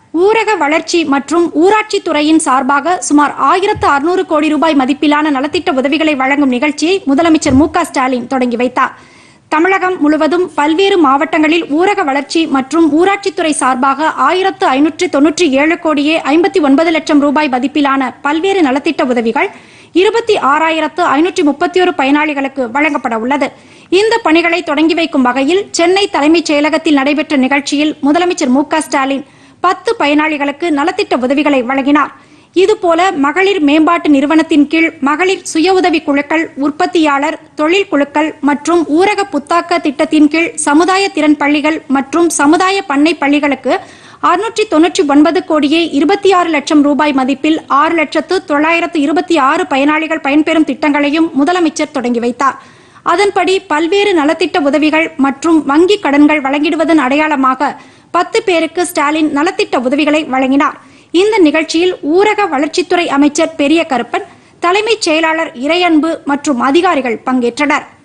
ஊரக வளர்ச்சி மற்றும் ஊராட்சித் துறையின் சார்பாக சுமார் ஆயிரத்து அறுநூறு கோடி ரூபாய் மதிப்பிலான நலத்திட்ட உதவிகளை வழங்கும் நிகழ்ச்சியை முதலமைச்சர் மு க ஸ்டாலின் தொடங்கி வைத்தார் தமிழகம் முழுவதும் பல்வேறு மாவட்டங்களில் ஊரக வளர்ச்சி மற்றும் ஊராட்சித்துறை சார்பாக ஆயிரத்து ஐநூற்று தொன்னூற்றி ஏழு கோடியே ஐம்பத்தி ஒன்பது லட்சம் ரூபாய் மதிப்பிலான பல்வேறு நலத்திட்ட உதவிகள் இருபத்தி ஆறாயிரத்து ஐநூற்றி முப்பத்தி ஒரு பயனாளிகளுக்கு வழங்கப்பட உள்ளது இந்த பணிகளை தொடங்கி வைக்கும் வகையில் சென்னை தலைமைச் செயலகத்தில் நடைபெற்ற நிகழ்ச்சியில் முதலமைச்சர் மு க ஸ்டாலின் பத்து பயனாளிகளுக்கு நலத்திட்ட உதவிகளை வழங்கினார் இதுபோல மகளிர் மேம்பாட்டு நிறுவனத்தின் கீழ் மகளிர் சுய உதவி குழுக்கள் உற்பத்தியாளர் தொழில் குழுக்கள் மற்றும் ஊரக புத்தாக்க திட்டத்தின் கீழ் சமுதாய திறன் பள்ளிகள் மற்றும் சமுதாய பண்ணை பள்ளிகளுக்கு அறுநூற்றி தொன்னூற்றி ஒன்பது கோடியே இருபத்தி ஆறு லட்சம் ரூபாய் மதிப்பில் ஆறு லட்சத்து தொள்ளாயிரத்து இருபத்தி ஆறு பயனாளிகள் பயன்பெறும் திட்டங்களையும் முதலமைச்சர் தொடங்கி வைத்தார் அதன்படி பல்வேறு நலத்திட்ட உதவிகள் மற்றும் வங்கி கடன்கள் வழங்கிடுவதன் அடையாளமாக பத்து பேருக்கு ஸ்டாலின் நலத்திட்ட உதவிகளை வழங்கினார் இந்த நிகழ்ச்சியில் ஊரக வளர்ச்சித்துறை அமைச்சர் பெரிய கருப்பன் தலைமைச் செயலாளர் இறையன்பு மற்றும் அதிகாரிகள் பங்கேற்றனர்